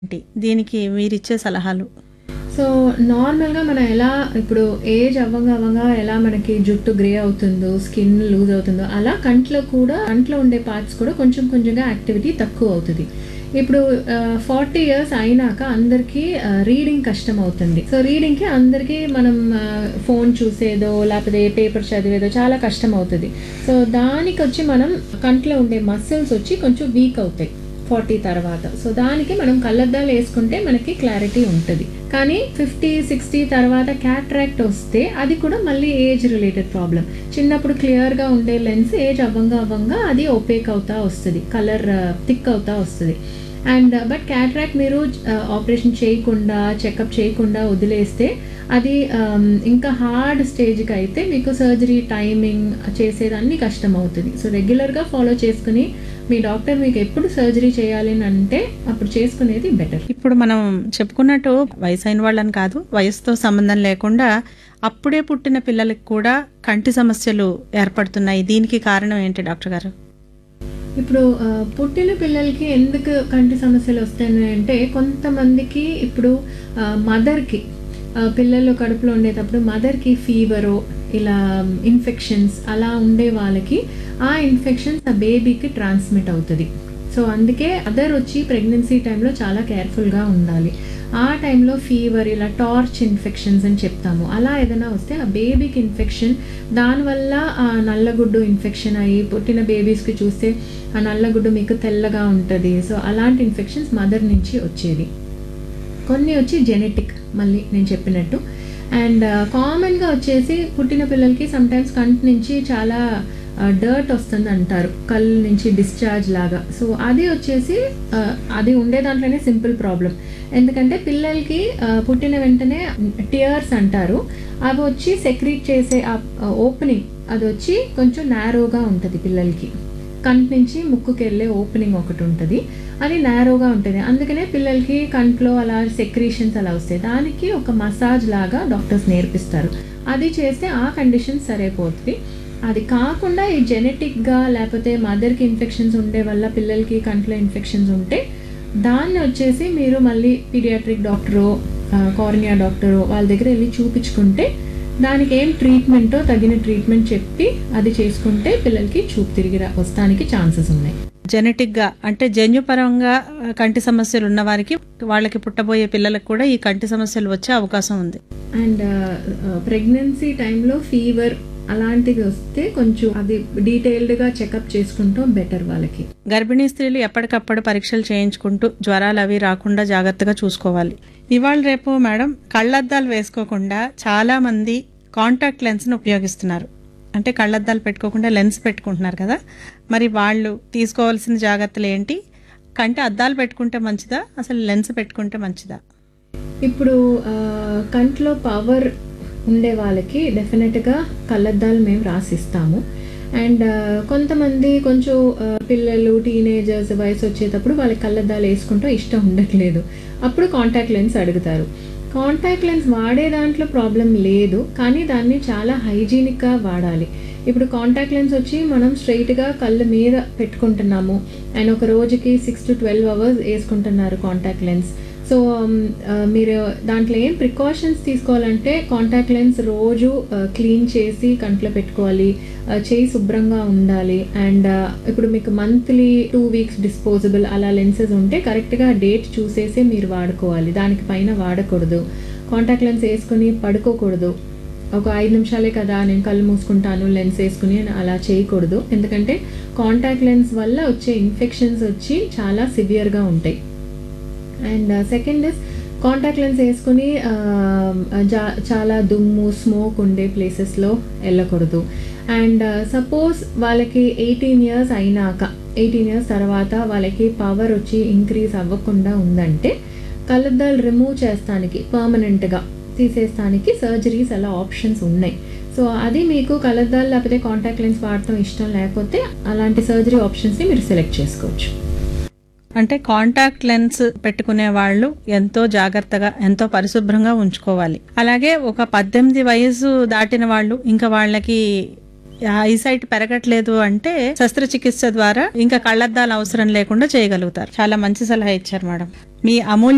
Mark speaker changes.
Speaker 1: ఏంటి దీనికి మీరిచ్చే సలహాలు
Speaker 2: సో నార్మల్గా మనం ఎలా ఇప్పుడు ఏజ్ అవ్వంగా అవ్వంగా ఎలా మనకి జుట్టు గ్రే అవుతుందో స్కిన్ లూజ్ అవుతుందో అలా కంట్లో కూడా కంట్లో ఉండే పార్ట్స్ కూడా కొంచెం కొంచెంగా యాక్టివిటీ తక్కువ అవుతుంది ఇప్పుడు ఫార్టీ ఇయర్స్ అయినాక అందరికీ రీడింగ్ కష్టం అవుతుంది సో రీడింగ్కి అందరికీ మనం ఫోన్ చూసేదో లేకపోతే పేపర్ చదివేదో చాలా కష్టం అవుతుంది సో దానికి వచ్చి మనం కంట్లో ఉండే మసిల్స్ వచ్చి కొంచెం వీక్ అవుతాయి ఫార్టీ తర్వాత సో దానికి మనం కళ్ళద్దాలు వేసుకుంటే మనకి క్లారిటీ ఉంటుంది కానీ ఫిఫ్టీ సిక్స్టీ తర్వాత క్యాట్రాక్ట్ వస్తే అది కూడా మళ్ళీ ఏజ్ రిలేటెడ్ ప్రాబ్లం చిన్నప్పుడు క్లియర్గా ఉండే లెన్స్ ఏజ్ అవ్వంగా అవ్వంగా అది ఒపేక్ అవుతా వస్తుంది కలర్ థిక్ అవుతా వస్తుంది అండ్ బట్ క్యాట్రాక్ట్ మీరు ఆపరేషన్ చేయకుండా చెకప్ చేయకుండా వదిలేస్తే అది um, ఇంకా హార్డ్ స్టేజ్కి అయితే మీకు సర్జరీ టైమింగ్ చేసేదాన్ని కష్టం అవుతుంది సో రెగ్యులర్గా ఫాలో చేసుకుని మీ డాక్టర్ మీకు ఎప్పుడు సర్జరీ చేయాలి అని అంటే అప్పుడు చేసుకునేది బెటర్
Speaker 1: ఇప్పుడు మనం చెప్పుకున్నట్టు వయసు అయిన వాళ్ళని కాదు వయసుతో సంబంధం లేకుండా అప్పుడే పుట్టిన పిల్లలకు కూడా కంటి సమస్యలు ఏర్పడుతున్నాయి దీనికి కారణం ఏంటి డాక్టర్ గారు
Speaker 2: ఇప్పుడు ఆ, పుట్టిన పిల్లలకి ఎందుకు కంటి సమస్యలు వస్తాయి అంటే కొంతమందికి ఇప్పుడు మదర్కి పిల్లలు కడుపులో ఉండేటప్పుడు మదర్కి ఫీవరో ఇలా ఇన్ఫెక్షన్స్ అలా ఉండే వాళ్ళకి ఆ ఇన్ఫెక్షన్స్ ఆ బేబీకి ట్రాన్స్మిట్ అవుతుంది సో అందుకే అదర్ వచ్చి ప్రెగ్నెన్సీ టైంలో చాలా కేర్ఫుల్గా ఉండాలి ఆ టైంలో ఫీవర్ ఇలా టార్చ్ ఇన్ఫెక్షన్స్ అని చెప్తాము అలా ఏదైనా వస్తే ఆ బేబీకి ఇన్ఫెక్షన్ దానివల్ల ఆ నల్లగుడ్డు ఇన్ఫెక్షన్ అయ్యి పుట్టిన బేబీస్కి చూస్తే ఆ నల్లగుడ్డు మీకు తెల్లగా ఉంటుంది సో అలాంటి ఇన్ఫెక్షన్స్ మదర్ నుంచి వచ్చేది కొన్ని వచ్చి జెనెటిక్ మళ్ళీ నేను చెప్పినట్టు అండ్ కామన్గా వచ్చేసి పుట్టిన పిల్లలకి సమ్టైమ్స్ కంటి నుంచి చాలా డర్ట్ వస్తుంది అంటారు కళ్ళు నుంచి డిశ్చార్జ్ లాగా సో అది వచ్చేసి ఆ, అది ఉండే దాంట్లోనే సింపుల్ ప్రాబ్లం ఎందుకంటే పిల్లలకి ఆ, పుట్టిన వెంటనే టియర్స్ అంటారు అవి వచ్చి సెక్రీట్ చేసే ఆ ఓపెనింగ్ అది వచ్చి కొంచెం నారోగా ఉంటుంది పిల్లలకి కంటి నుంచి ముక్కుకి వెళ్ళే ఓపెనింగ్ ఒకటి ఉంటుంది అది నేరోగా ఉంటుంది అందుకనే పిల్లలకి కంట్లో అలా సెక్రీషన్స్ అలా వస్తాయి దానికి ఒక మసాజ్ లాగా డాక్టర్స్ నేర్పిస్తారు అది చేస్తే ఆ కండిషన్ సరైపోతుంది అది కాకుండా ఈ జెనెటిక్గా లేకపోతే మదర్కి ఇన్ఫెక్షన్స్ ఉండే వల్ల పిల్లలకి కంట్లో ఇన్ఫెక్షన్స్ ఉంటే దాన్ని వచ్చేసి మీరు మళ్ళీ పీడియాట్రిక్ డాక్టరో కార్నియా డాక్టరో వాళ్ళ దగ్గర వెళ్ళి చూపించుకుంటే దానికి ఏం ట్రీట్మెంటో తగిన ట్రీట్మెంట్ చెప్పి అది చేసుకుంటే పిల్లలకి చూపు తిరిగి రా- వస్తానికి ఛాన్సెస్ ఉన్నాయి
Speaker 1: జెనెటిక్ గా అంటే జన్యుపరంగా ఆ, కంటి సమస్యలు ఉన్న వారికి వాళ్ళకి పుట్టబోయే పిల్లలకు కూడా ఈ కంటి సమస్యలు వచ్చే అవకాశం ఉంది
Speaker 2: అండ్ ప్రెగ్నెన్సీ టైంలో ఫీవర్ అలాంటివి వస్తే కొంచెం అది డీటెయిల్డ్గా చెకప్ చేసుకుంటాం బెటర్ వాళ్ళకి
Speaker 1: గర్భిణీ స్త్రీలు ఎప్పటికప్పుడు పరీక్షలు చేయించుకుంటూ జ్వరాలు అవి రాకుండా జాగ్రత్తగా చూసుకోవాలి ఇవాళ రేపు మేడం కళ్ళద్దాలు వేసుకోకుండా చాలా మంది కాంటాక్ట్ లెన్స్ను ఉపయోగిస్తున్నారు అంటే కళ్ళద్దాలు పెట్టుకోకుండా లెన్స్ పెట్టుకుంటున్నారు కదా మరి వాళ్ళు తీసుకోవాల్సిన జాగ్రత్తలు ఏంటి కంటి అద్దాలు పెట్టుకుంటే మంచిదా అసలు లెన్స్ పెట్టుకుంటే మంచిదా
Speaker 2: ఇప్పుడు ఆ, కంట్లో పవర్ ఉండే వాళ్ళకి డెఫినెట్గా కళ్ళద్దాలు మేము రాసిస్తాము అండ్ కొంతమంది కొంచెం ఆ, పిల్లలు టీనేజర్స్ వయసు వచ్చేటప్పుడు వాళ్ళకి కళ్ళద్దాలు వేసుకుంటూ ఇష్టం ఉండట్లేదు అప్పుడు కాంటాక్ట్ లెన్స్ అడుగుతారు కాంటాక్ట్ లెన్స్ వాడే దాంట్లో ప్రాబ్లం లేదు కానీ దాన్ని చాలా హైజీనిక్గా వాడాలి ఇప్పుడు కాంటాక్ట్ లెన్స్ వచ్చి మనం స్ట్రైట్గా కళ్ళ మీద పెట్టుకుంటున్నాము అండ్ ఒక రోజుకి సిక్స్ టు ట్వెల్వ్ అవర్స్ వేసుకుంటున్నారు కాంటాక్ట్ లెన్స్ సో మీరు దాంట్లో ఏం ప్రికాషన్స్ తీసుకోవాలంటే కాంటాక్ట్ లెన్స్ రోజు క్లీన్ చేసి కంట్లో పెట్టుకోవాలి ఆ, చేయి శుభ్రంగా ఉండాలి అండ్ ఇప్పుడు మీకు మంత్లీ టూ వీక్స్ డిస్పోజబుల్ అలా లెన్సెస్ ఉంటే కరెక్ట్గా డేట్ చూసేసి మీరు వాడుకోవాలి దానికి పైన వాడకూడదు కాంటాక్ట్ లెన్స్ వేసుకుని పడుకోకూడదు ఒక ఐదు నిమిషాలే కదా నేను కళ్ళు మూసుకుంటాను లెన్స్ వేసుకుని అని అలా చేయకూడదు ఎందుకంటే కాంటాక్ట్ లెన్స్ వల్ల వచ్చే ఇన్ఫెక్షన్స్ వచ్చి చాలా సివియర్గా ఉంటాయి and second is contact lens వేసుకుని ఆ, జా- చాలా దుమ్ము స్మోక్ ఉండే ప్లేసెస్లో వెళ్ళకూడదు అండ్ సపోజ్ వాళ్ళకి ఎయిటీన్ ఇయర్స్ అయినాక ఎయిటీన్ ఇయర్స్ తర్వాత వాళ్ళకి పవర్ వచ్చి ఇంక్రీజ్ అవ్వకుండా ఉందంటే కళ్ళద్దాలు రిమూవ్ చేస్తానికి పర్మనెంట్గా తీసేస్తానికి సర్జరీస్ అలా ఆప్షన్స్ ఉన్నాయి సో అది మీకు కళ్ళద్దాలు లేకపోతే కాంటాక్ట్ లెన్స్ వాడటం ఇష్టం లేకపోతే అలాంటి సర్జరీ ఆప్షన్స్ని మీరు సెలెక్ట్ చేసుకోవచ్చు
Speaker 1: అంటే కాంటాక్ట్ లెన్స్ పెట్టుకునే వాళ్ళు ఎంతో జాగ్రత్తగా ఎంతో పరిశుభ్రంగా ఉంచుకోవాలి అలాగే ఒక పద్దెనిమిది వయసు దాటిన వాళ్ళు ఇంకా వాళ్ళకి ఐసైట్ పెరగట్లేదు అంటే శస్త్రచికిత్స ద్వారా ఇంకా కళ్ళద్దాలు అవసరం లేకుండా చేయగలుగుతారు చాలా మంచి సలహా ఇచ్చారు మేడం మీ అమూల్య